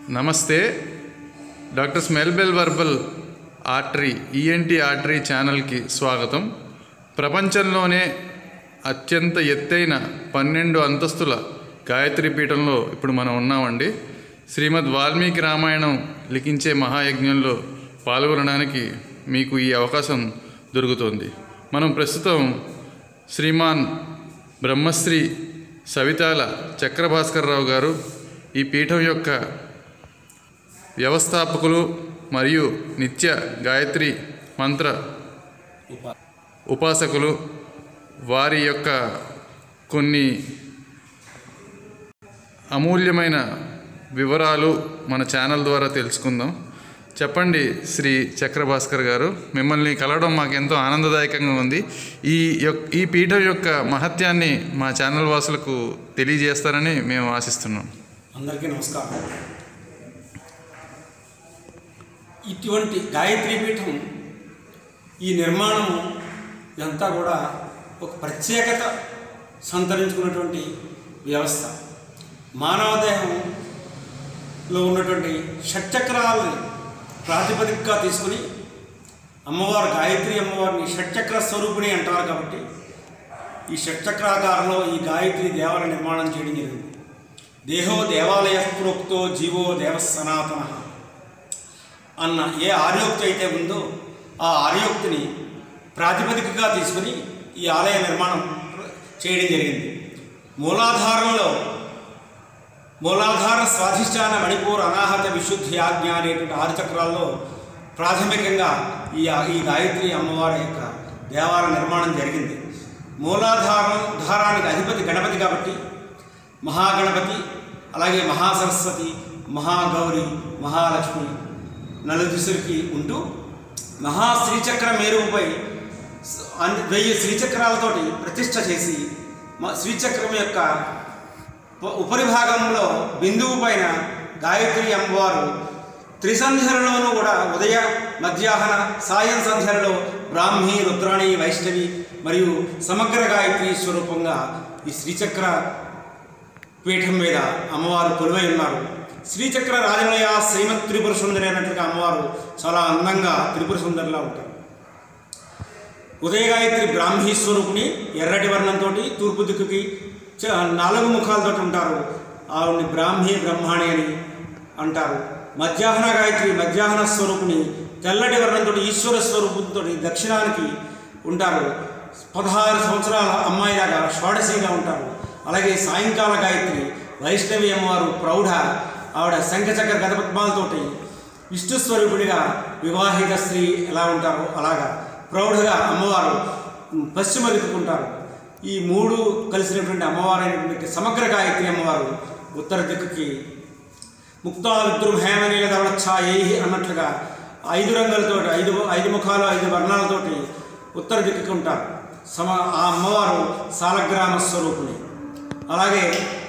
నమస్తే డాక్టర్ స్మెల్బెల్ వర్బల్ artery ENT artery ఛానల్కి స్వాగతం ప్రపంచంలోనే అత్యంత ఎత్తైన పన్నెండు అంతస్తుల గాయత్రి పీఠంలో ఇప్పుడు మనం ఉన్నామండి శ్రీమద్ వాల్మీకి రామాయణం లిఖించే మహాయజ్ఞంలో పాల్గొనడానికి మీకు ఈ అవకాశం దొరుకుతుంది మనం ప్రస్తుతం శ్రీమాన్ బ్రహ్మశ్రీ సవితాల చక్రభాస్కర్రావు గారు ఈ పీఠం యొక్క వ్యవస్థాపకులు మరియు నిత్య గాయత్రి మంత్ర ఉపాసకులు వారి యొక్క కొన్ని అమూల్యమైన వివరాలు మన ఛానల్ ద్వారా తెలుసుకుందాం చెప్పండి శ్రీ చక్రభాస్కర్ గారు మిమ్మల్ని కలవడం మాకు ఎంతో ఆనందదాయకంగా ఉంది ఈ యొక్ ఈ పీఠం యొక్క మహత్యాన్ని మా ఛానల్ వాసులకు తెలియజేస్తారని మేము ఆశిస్తున్నాం అందరికీ నమస్కారం ఇటువంటి గాయత్రి పీఠం ఈ నిర్మాణం ఇదంతా కూడా ఒక ప్రత్యేకత సంతరించుకున్నటువంటి వ్యవస్థ మానవ దేహంలో ఉన్నటువంటి షట్చక్రాలని ప్రాతిపదికగా తీసుకుని అమ్మవారు గాయత్రి అమ్మవారిని షట్చక్ర స్వరూపిణి అంటారు కాబట్టి ఈ షట్చక్రాకారంలో ఈ గాయత్రి దేవాలయ నిర్మాణం చేయడం జరిగింది దేహో దేవాలయ ప్రోక్తో జీవో దేవ సనాతన అన్న ఏ ఆర్యోక్తి అయితే ఉందో ఆ ఆర్యోక్తిని ప్రాతిపదికగా తీసుకుని ఈ ఆలయ నిర్మాణం చేయడం జరిగింది మూలాధారంలో మూలాధార స్వాధిష్టాన మణిపూర్ అనాహత విశుద్ధి ఆజ్ఞ అనేటువంటి ఆరు చక్రాల్లో ప్రాథమికంగా ఈ ఈ గాయత్రి అమ్మవారి యొక్క దేవాలయ నిర్మాణం జరిగింది మూలాధారం ధారానికి అధిపతి గణపతి కాబట్టి మహాగణపతి అలాగే మహాసరస్వతి మహాగౌరి మహాలక్ష్మి నలుదిశలకి ఉంటూ మహా శ్రీచక్ర మేరుపై స- అన్ని వెయ్యి శ్రీచక్రాలతోటి ప్రతిష్ట చేసి మ- శ్రీచక్రం యొక్క ప- ఉపరి భాగంలో బిందువు పైన గాయత్రి అమ్మవారు త్రిసంధ్యలలోనూ కూడా ఉదయ మధ్యాహ్న సాయం సంధ్యలలో బ్రాహ్మి రుద్రాణి వైష్ణవి మరియు సమగ్ర గాయత్రి స్వరూపంగా ఈ శ్రీచక్ర పీఠం మీద అమ్మవారు కొలువై ఉన్నారు శ్రీచక్ర రాజనయ శ్రీమత్ త్రిపుర సుందరి అన్నట్లుగా అమ్మవారు చాలా అందంగా త్రిపుర సుందరిలా ఉంటారు ఉదయగాయత్రి బ్రాహ్మీ స్వరూపుని ఎర్రటి వర్ణంతో తూర్పు దిక్కుకి చ- నాలుగు ముఖాలతో ఉంటారు ఆవిడని బ్రాహ్మీ బ్రహ్మాణి అని అంటారు మధ్యాహ్న గాయత్రి మధ్యాహ్న స్వరూపుని తెల్లటి వర్ణంతో ఈశ్వర స్వరూపంతో దక్షిణానికి ఉంటారు పదహారు సంవత్సరాల అమ్మాయిలాగా షోడశిగా ఉంటారు అలాగే సాయంకాల గాయత్రి వైష్ణవి అమ్మవారు ప్రౌఢ ఆవిడ శంఖచక్ర గతపద్మాలతోటి విష్ణు స్వరూపుడిగా వివాహిత స్త్రీ ఎలా ఉంటారో అలాగా ప్రౌఢగా అమ్మవారు పశ్చిమ దిక్కుకుంటారు ఈ మూడు కలిసినటువంటి అమ్మవారు అయినటువంటి సమగ్ర గాయత్రి అమ్మవారు ఉత్తర దిక్కుకి ముక్తా విద్రుమహేమనీల ధవళఛాయై అన్నట్లుగా ఐదు రంగులతోటి ఐదు ఐదు ముఖాలు ఐదు వర్ణాలతోటి ఉత్తర దిక్కుకి ఉంటారు సమ ఆ అమ్మవారు సాలగ్రామ స్వరూపుని అలాగే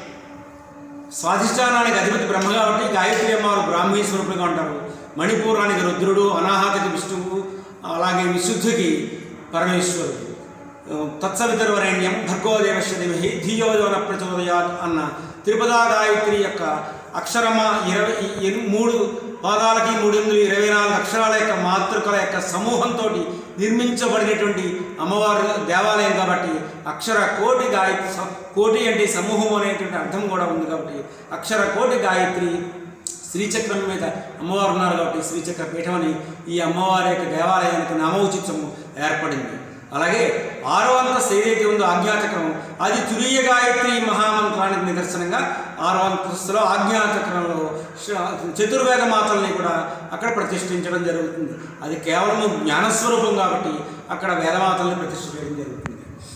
స్వాధిష్టానానికి అధిపతి బ్రహ్మ కాబట్టి గాయత్రి అమ్మవారు బ్రాహ్మీ స్వరూపులుగా ఉంటారు మణిపూరానికి రుద్రుడు అనాహతకి విష్ణువు అలాగే విశుద్ధికి పరమేశ్వరుడు తత్సవితర్వరేణ్యం భర్గోదేవశ్య దిమహి ధియోజోన ప్రచోదయాత్ అన్న త్రిపదా గాయత్రి యొక్క అక్షరమ ఇరవై ఎన్- మూడు పాదాలకి మూడు ఎనిమిది ఇరవై నాలుగు అక్షరాల యొక్క మాతృకల యొక్క సమూహంతో నిర్మించబడినటువంటి అమ్మవారి దేవాలయం కాబట్టి అక్షర కోటి గాయత్రి స- కోటి అంటే సమూహం అనేటువంటి అర్థం కూడా ఉంది కాబట్టి అక్షర కోటి గాయత్రి శ్రీచక్రం మీద అమ్మవారు ఉన్నారు కాబట్టి శ్రీచక్ర పీఠం అని ఈ అమ్మవారి యొక్క దేవాలయానికి నామోచిత్యము ఏర్పడింది అలాగే ఆరో అంతస్తు ఏదైతే ఉందో ఆజ్ఞాచక్రం అది తురీయ గాయత్రి మహామంత్రానికి నిదర్శనంగా ఆరో అంతస్తులో ఆజ్ఞాచక్రంలో శ- చతుర్వేద మాతల్ని కూడా అక్కడ ప్రతిష్ఠించడం జరుగుతుంది అది కేవలం జ్ఞానస్వరూపం కాబట్టి అక్కడ వేదమాతల్ని ప్రతిష్ఠ చేయడం జరుగుతుంది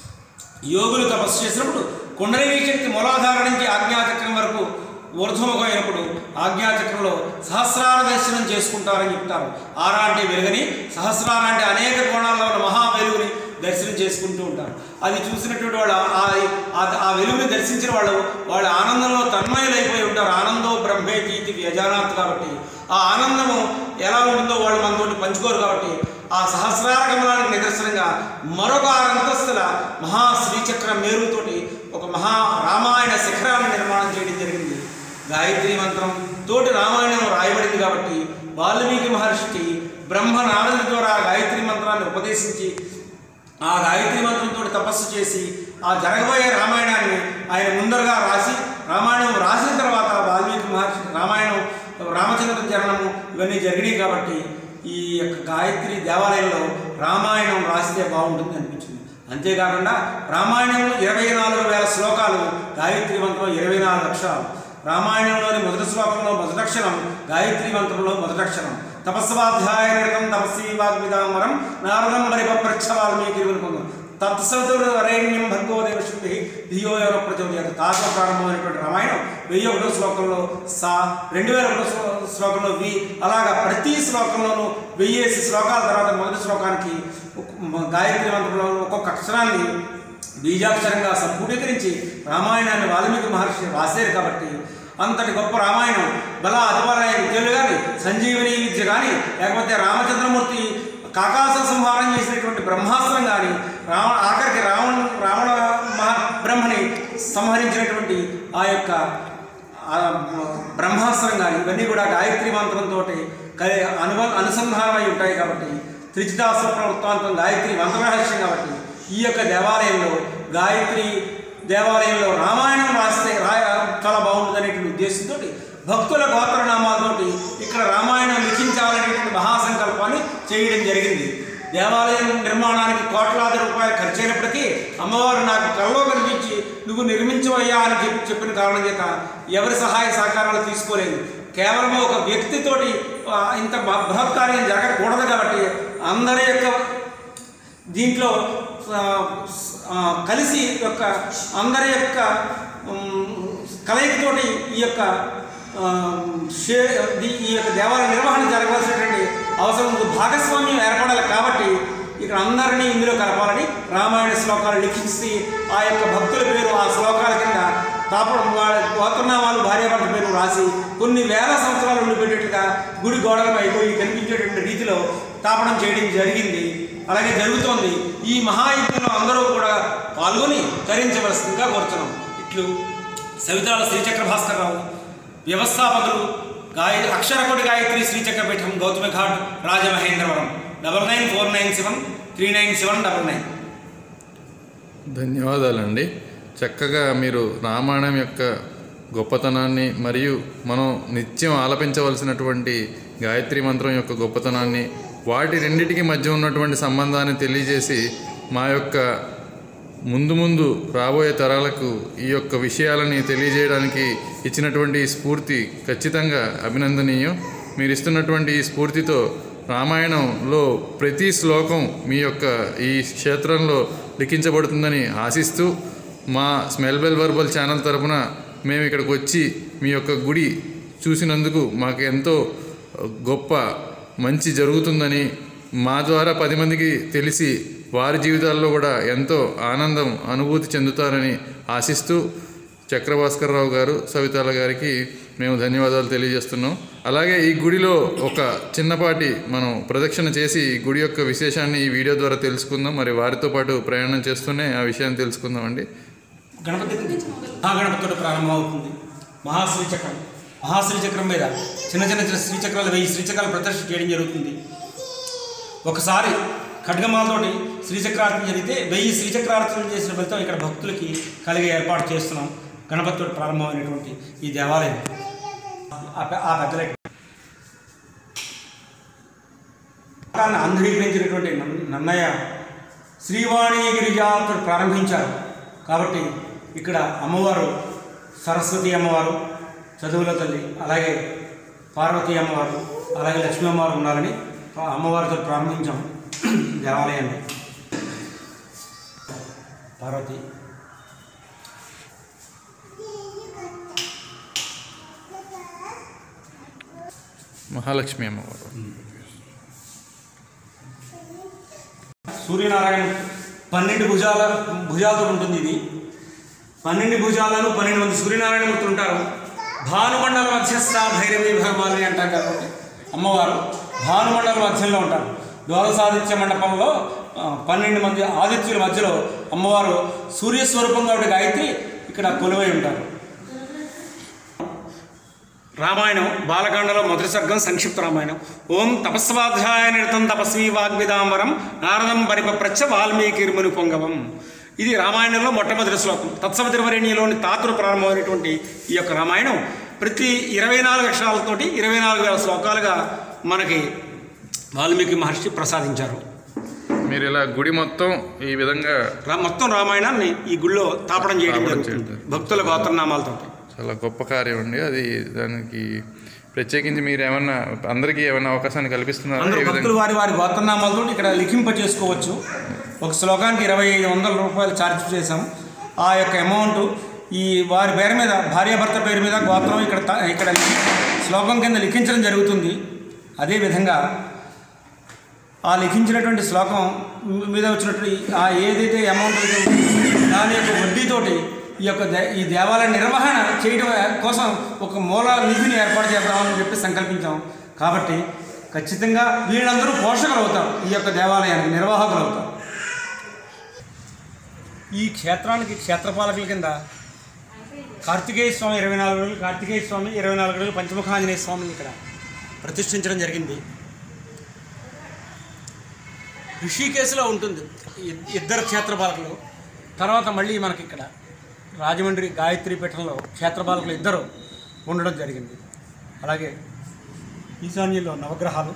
యోగులు తపస్సు చేసినప్పుడు కుండలినీ శక్తి మూలాధార నుంచి ఆజ్ఞాచక్రం వరకు ఊర్ధ్వముఖమైనప్పుడు ఆజ్ఞాచక్రంలో సహస్రార దర్శనం చేసుకుంటారని చెప్తారు ఆరా అంటే వెలుగని సహస్రార అంటే అనేక కోణాల్లో ఉన్న మహా వెలుగుని దర్శనం చేసుకుంటూ ఉంటారు అది చూసినటువంటి వాళ్ళు ఆ- ఆ- ఆ వెలుగుని దర్శించిన వాళ్ళు వాళ్ళ ఆనందంలో తన్మయులైపోయి ఉంటారు ఆనందో బ్రహ్మే గీతి వ్యజానాత్ కాబట్టి ఆ ఆనందము ఎలా ఉంటుందో వాళ్ళు మనతోటి పంచుకోరు కాబట్టి ఆ సహస్రార కమలానికి నిదర్శనంగా మరొక ఆరు అంతస్తుల మహా శ్రీచక్ర మేరుతోటి ఒక మహా రామాయణ శిఖరాన్ని నిర్మాణం చేయడం జరిగింది గాయత్రి మంత్రం తోటి రామాయణం రాయబడింది కాబట్టి వాల్మీకి మహర్షికి బ్రహ్మ నారదుడి ద్వారా గాయత్రి మంత్రాన్ని ఉపదేశించి ఆ గాయత్రి మంత్రంతో తపస్సు చేసి ఆ జరగబోయే రామాయణాన్ని ఆయన ముందరగా రాసి రామాయణం రాసిన తర్వాత వాల్మీకి మహర్షి రామాయణం రామచంద్ర జననము ఇవన్నీ జరిగినాయి కాబట్టి ఈ యొక్క గాయత్రి దేవాలయంలో రామాయణం రాస్తే బాగుంటుంది అనిపించింది అంతేకాకుండా రామాయణంలో ఇరవై నాలుగు వేల శ్లోకాలు గాయత్రి మంత్రం ఇరవై నాలుగు అక్షరాలు రామాయణంలోని మొదటి శ్లోకంలో మొదటక్షరం గాయత్రి మంత్రంలో మొదటక్షరం తపస్వాధ్యాయ నిరతం తపస్వీ వాగ్విదామరం నారదం మరి పృచ్ఛ వాల్మీకి పొందం తత్సవితురేణ్యం భర్గో దేవశక్తి ధియో ఎవరో ప్రచోదయాలు తాత ప్రారంభమైనటువంటి రామాయణం వెయ్యి ఒకటో శ్లోకంలో సా రెండు వేల ఒకటో శ్లో- శ్లోకంలో వి అలాగా ప్రతి శ్లోకంలోనూ వెయ్యేసి శ్లోకాల తర్వాత మొదటి శ్లోకానికి ఒక- గాయత్రి మంత్రంలో ఒక్కొక్క అక్షరాన్ని బీజాక్షరంగా సంపూర్ణీకరించి రామాయణాన్ని వాల్మీకి మహర్షి రాశారు కాబట్టి అంతటి గొప్ప రామాయణం బల అతిబలయ విద్యలు కానీ సంజీవని విద్య కానీ లేకపోతే రామచంద్రమూర్తి కాకాస సంహారం చేసినటువంటి బ్రహ్మాస్త్రం కానీ రావణ ఆఖరికి రావణ రావణ మహా బ్రహ్మని సంహరించినటువంటి ఆ యొక్క ఆ బ్రహ్మాస్త్రం కానీ ఇవన్నీ కూడా గాయత్రి మంత్రంతో కలి అనుబ అనుసంధానమై ఉంటాయి కాబట్టి త్రిచితాస్వప్న వృత్తాంతం గాయత్రి మంత్రరహస్యం కాబట్టి ఈ యొక్క దేవాలయంలో గాయత్రి దేవాలయంలో రామాయణం రాస్తే రాయ చాలా బాగుంటుంది అనేటువంటి ఉద్దేశంతో భక్తుల గోత్రనామాలతోటి ఇక్కడ రామాయణం లిఖించాలనేటువంటి మహాసంకల్పాన్ని చేయడం జరిగింది దేవాలయం నిర్మాణానికి కోట్లాది రూపాయలు ఖర్చు అయినప్పటికీ అమ్మవారు నాకు కల్లో కనిపించి నువ్వు నిర్మించవయ్యా అని చెప్పి చెప్పిన కారణం చేత ఎవరి సహాయ సహకారాలు తీసుకోలేదు కేవలం ఒక వ్యక్తితోటి ఆ, ఇంత బ- బృహత్ కార్యం జరగకూడదు కాబట్టి అందరి యొక్క దీంట్లో ఆ, ఆ, కలిసి యొక్క అందరి యొక్క ఉమ్, కలయికతోటి ఈ యొక్క ఆ, షే ది- ఈ యొక్క దేవాలయ నిర్వహణ జరగవలసినటువంటి అవసరం ఉంది. భాగస్వామ్యం ఏర్పడాలి కాబట్టి ఇక్కడ అందరినీ ఇందులో కలపాలని రామాయణ శ్లోకాలు లిఖించి ఆ యొక్క భక్తుల పేరు ఆ శ్లోకాల కింద తాపడం వాళ్ళ గోత్రనామాలు భార్యాభర్త పేరు రాసి కొన్ని వేల సంవత్సరాలు ఉండిపెట్టేట్టుగా గుడి గోడలపై అయిపోయి కనిపించేటువంటి రీతిలో తాపడం చేయడం జరిగింది అలాగే జరుగుతోంది ఈ మహాయుద్ధంలో అందరూ కూడా పాల్గొని తరించవలసిందిగా కోరుతున్నాం ఇట్లు సవితాల శ్రీచక్ర భాస్కర్రావు వ్యవస్థాపకులు గాయ అక్షరకోటి గాయత్రి శ్రీచక్రపీఠం Gautami ghat Rajamahendravaram double nine four nine seven three nine seven double nine ధన్యవాదాలండి చక్కగా మీరు రామాయణం యొక్క గొప్పతనాన్ని మరియు మనం నిత్యం ఆలపించవలసినటువంటి గాయత్రి మంత్రం యొక్క గొప్పతనాన్ని వాటి రెండిటికి మధ్య ఉన్నటువంటి సంబంధాన్ని తెలియజేసి మా యొక్క ముందు ముందు రాబోయే తరాలకు ఈ యొక్క విషయాలని తెలియజేయడానికి ఇచ్చినటువంటి ఈ స్ఫూర్తి ఖచ్చితంగా అభినందనీయం మీరు ఇస్తున్నటువంటి ఈ స్ఫూర్తితో రామాయణంలో ప్రతి శ్లోకం మీ యొక్క ఈ క్షేత్రంలో లిఖించబడుతుందని ఆశిస్తూ మా స్మెల్ బెల్ వర్బల్ ఛానల్ తరపున మేము ఇక్కడికి వచ్చి మీ యొక్క గుడి చూసినందుకు మాకు ఎంతో గొప్ప మంచి జరుగుతుందని మా ద్వారా పది మందికి తెలిసి వారి జీవితాల్లో కూడా ఎంతో ఆనందం అనుభూతి చెందుతారని ఆశిస్తూ చక్రభాస్కర్రావు గారు సవితాల గారికి మేము ధన్యవాదాలు తెలియజేస్తున్నాం అలాగే ఈ గుడిలో ఒక చిన్నపాటి మనం ప్రదక్షిణ చేసి ఈ గుడి యొక్క విశేషాన్ని ఈ వీడియో ద్వారా తెలుసుకుందాం మరి వారితో పాటు ప్రయాణం చేస్తూనే ఆ విషయాన్ని తెలుసుకుందామండి గణపతి మహాగణపతితో ప్రారంభమవుతుంది మహాశ్రీచక్రం మహాశ్రీచక్రం మీద చిన్న చిన్న చిన్న శ్రీచక్రాలు వెయ్యి శ్రీచక్రాలు ప్రదర్శన చేయడం జరుగుతుంది ఒకసారి ఖడ్గమాలతోటి శ్రీచక్రార్చన జరిగితే వెయ్యి శ్రీచక్రార్చన చేసిన ఫలితం ఇక్కడ భక్తులకి కలిగే ఏర్పాటు చేస్తున్నాం గణపతితో ప్రారంభమైనటువంటి ఈ దేవాలయం ఆ పె- ఆ పెద్దలకి మతాన్ని అంధీకరించినటువంటి నన్- నన్నయ్య శ్రీవాణి గిరిజాతో ప్రారంభించారు కాబట్టి ఇక్కడ అమ్మవారు సరస్వతి అమ్మవారు చదువుల తల్లి అలాగే పార్వతీ అమ్మవారు అలాగే లక్ష్మీ అమ్మవారు ఉన్నారని ఆ అమ్మవారితో ప్రారంభించాం దేవాలయాన్ని పార్వతి మహాలక్ష్మి అమ్మవారు సూర్యనారాయణ పన్నెండు భుజాల భుజాలతో ఉంటుంది ఇది పన్నెండు భుజాలను పన్నెండు మంది సూర్యనారాయణమూర్తులు ఉంటారు భానుమండల మధ్యస్థ భైరవి భగవాని అంటారు కాబట్టి అమ్మవారు భానుమండల మధ్యంలో ఉంటారు ద్వాదశాదిత్య మండపంలో ఆ, పన్నెండు మంది ఆదిత్యుల మధ్యలో అమ్మవారు సూర్యస్వరూపంగా ఉండే గాయత్రి ఇక్కడ కొలువై ఉంటారు రామాయణం బాలకాండలో మొదటి సర్గం సంక్షిప్త రామాయణం ఓం తపస్వాధ్యాయ నిరతం తపస్వీ వాగ్విదాంబరం నారదం పరిపప్రచ్చ వాల్మీకిర్ముని పొంగవం ఇది రామాయణంలో మొట్టమొదటి శ్లోకం తత్సవితిర్వరేణ్యలోని తాతుడు ప్రారంభమైనటువంటి ఈ యొక్క రామాయణం ప్రతి ఇరవై నాలుగు అక్షరాలతోటి ఇరవై నాలుగు వేల శ్లోకాలుగా మనకి వాల్మీకి మహర్షి ప్రసాదించారు మీరు ఇలా గుడి మొత్తం ఈ విధంగా రా మొత్తం రామాయణాన్ని ఈ గుళ్ళో తాపడం చేయడం తాపడం జరుగుతుంది చేయడం. భక్తుల గోత్రనామాలతో చాలా గొప్ప కార్యం అండి అది దానికి ప్రత్యేకించి మీరు ఏమన్నా అందరికీ ఏమైనా అవకాశాన్ని కల్పిస్తున్నారా అందరూ ఏ విధంగా భక్తులు వారి వారి గోత్రనామాలతో ఇక్కడ లిఖింప చేసుకోవచ్చు ఒక శ్లోకానికి ఇరవై ఐదు వందల రూపాయలు ఛార్జ్ చేశాం ఆ యొక్క అమౌంట్ ఈ వారి పేరు మీద భార్యాభర్త పేరు మీద గోత్రం ఇక్కడ త- ఇక్కడ శ్లోకం కింద లిఖించడం జరుగుతుంది అదేవిధంగా ఆ లిఖించినటువంటి శ్లోకం మీద వచ్చినటువంటి ఆ ఏదైతే అమౌంట్ అయితే ఉందో దాని యొక్క వడ్డీతోటి ఈ యొక్క దే- ఈ దేవాలయ నిర్వహణ చేయడం కోసం ఒక మూల నిధిని ఏర్పాటు చేద్దామని చెప్పి సంకల్పించాం కాబట్టి ఖచ్చితంగా వీళ్ళందరూ పోషకులు అవుతారు ఈ యొక్క దేవాలయానికి నిర్వాహకులు అవుతారు ఈ క్షేత్రానికి క్షేత్రపాలకుల కింద కార్తికేయ స్వామి ఇరవై నాలుగు రోజులు కార్తికేయ స్వామి ఇరవై నాలుగు రోజులు పంచముఖాంజనేయ స్వామిని ఇక్కడ ప్రతిష్ఠించడం జరిగింది ఋషికేశ్లో ఉంటుంది ఇ- ఇద్దరు క్షేత్రపాలకులు తర్వాత మళ్ళీ మనకి ఇక్కడ రాజమండ్రి గాయత్రి పీఠంలో క్షేత్రపాలకులు ఇద్దరు ఉండడం జరిగింది అలాగే ఈశాన్యంలో నవగ్రహాలు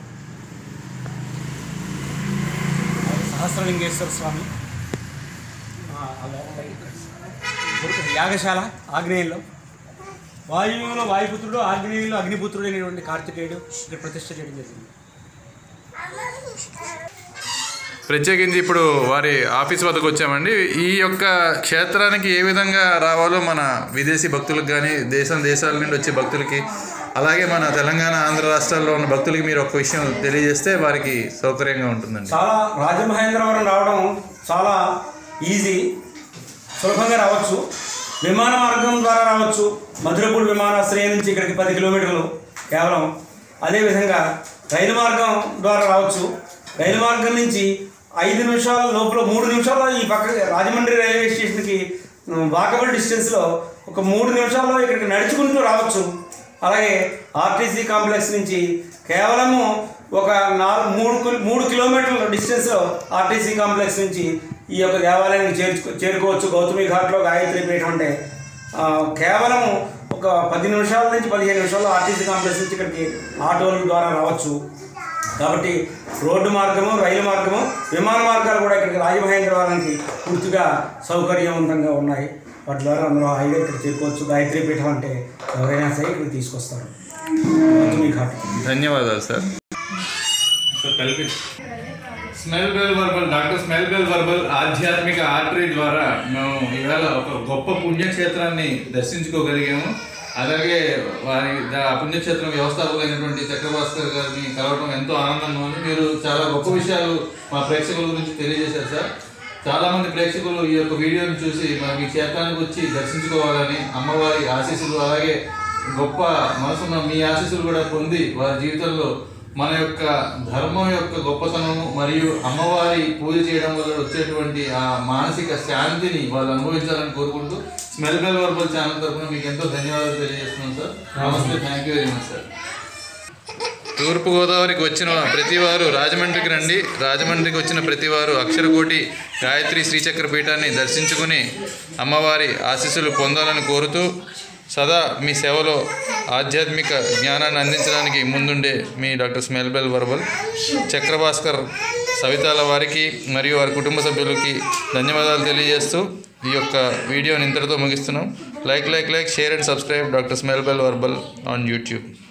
అలాగే సహస్రలింగేశ్వర స్వామి ఆ, ఆ లోపల ఇక్కడ యాగశాల ఆగ్నేయంలో వాయువులో వాయుపుత్రుడు ఆగ్నేయంలో అగ్నిపుత్రుడు అనేటువంటి కార్తికేయుడు ఇక్కడ ప్రతిష్ఠ చేయడం జరిగింది ప్రత్యేకించి ఇప్పుడు వారి ఆఫీస్ వద్దకు వచ్చామండి ఈ యొక్క క్షేత్రానికి ఏ విధంగా రావాలో మన విదేశీ భక్తులకు కానీ దేశం దేశాల నుండి వచ్చే భక్తులకి అలాగే మన తెలంగాణ ఆంధ్ర రాష్ట్రాల్లో ఉన్న భక్తులకి మీరు ఒక విషయం తెలియజేస్తే వారికి సౌకర్యంగా ఉంటుందండి చాలా రాజమహేంద్రవరం రావడం చాలా ఈజీ సులభంగా రావచ్చు విమాన మార్గం ద్వారా రావచ్చు మధురపూడి విమానాశ్రయం నుంచి ఇక్కడికి పది కిలోమీటర్లు కేవలం అదేవిధంగా రైలు మార్గం ద్వారా రావచ్చు రైలు మార్గం నుంచి ఐదు నిమిషాల లోపల మూడు నిమిషాల్లో ఈ పక్క రాజమండ్రి రైల్వే స్టేషన్కి వాకబుల్ డిస్టెన్స్లో ఒక మూడు నిమిషాల్లో ఇక్కడికి నడుచుకుంటూ రావచ్చు అలాగే ఆర్టీసీ కాంప్లెక్స్ నుంచి కేవలము ఒక నాలుగు మూడు కిలో- మూడు కిలోమీటర్ల డిస్టెన్స్లో ఆర్టీసీ కాంప్లెక్స్ నుంచి ఈ యొక్క దేవాలయానికి చేర్చుకో చేరుకోవచ్చు గౌతమి ఘాట్లో గాయత్రి పీఠం అంటే ఆ, కేవలము ఒక పది నిమిషాల నుంచి పదిహేను నిమిషాల్లో ఆర్టీసీ కాంప్లెక్స్ నుంచి ఇక్కడికి ఆటోల ద్వారా రావచ్చు కాబట్టి రోడ్డు మార్గము రైలు మార్గము విమాన మార్గాలు కూడా ఇక్కడికి రాజమహేంద్రవరానికి పూర్తిగా సౌకర్యవంతంగా ఉన్నాయి వాటి ద్వారా అందరూ హాయిగా ఇక్కడ చేరుకోవచ్చు గాయత్రి పీఠం అంటే ఎవరైనా సరే ఇక్కడ తీసుకొస్తారు గౌతమి ఘాట్ ధన్యవాదాలు sir smell bell verbal doctor smell bell verbal ఆధ్యాత్మిక ఆర్టరీ ద్వారా మేము ఇవాళ ఒక గొప్ప పుణ్యక్షేత్రాన్ని దర్శించుకోగలిగాము అలాగే వారి దా- ఆ పుణ్యక్షేత్రం వ్యవస్థాపకులైనటువంటి చక్రభాస్కర్ గారిని కలవడం ఎంతో ఆనందంగా ఉంది మీరు చాలా గొప్ప విషయాలు మా ప్రేక్షకుల గురించి తెలియజేశారు సార్ చాలా మంది ప్రేక్షకులు ఈ యొక్క వీడియోని చూసి మరి మీ క్షేత్రానికి వచ్చి దర్శించుకోవాలని అమ్మవారి ఆశీస్సులు అలాగే గొప్ప మనసున్న మీ ఆశీస్సులు కూడా పొంది వారి జీవితంలో మన యొక్క ధర్మం యొక్క గొప్పతనము మరియు అమ్మవారి పూజ చేయడం వల్ల వచ్చేటువంటి ఆ మానసిక శాంతిని వాళ్ళు అనుభవించాలని కోరుకుంటూ స్మెల్ బెల్ వర్బల్ ఛానల్ తరఫున మీకు ఎంతో ధన్యవాదాలు తెలియజేస్తున్నాం సార్ నమస్తే thank you very much sir తూర్పుగోదావరికి వచ్చిన ప్రతివారు రాజమండ్రికి రండి రాజమండ్రికి వచ్చిన ప్రతివారు అక్షరకోటి గాయత్రి శ్రీచక్ర పీఠాన్ని దర్శించుకుని అమ్మవారి ఆశీస్సులు పొందాలని కోరుతూ సదా మీ సేవలో ఆధ్యాత్మిక జ్ఞానాన్ని అందించడానికి ముందుండే మీ డాక్టర్ స్మెల్బెల్ వర్బల్ చక్రభాస్కర్ సవితాల వారికి మరియు వారి కుటుంబ సభ్యులకి ధన్యవాదాలు తెలియజేస్తూ ఈ యొక్క వీడియోని ఇంతటితో ముగిస్తున్నాం like like like share and subscribe doctor స్మెల్బెల్ verbal on YouTube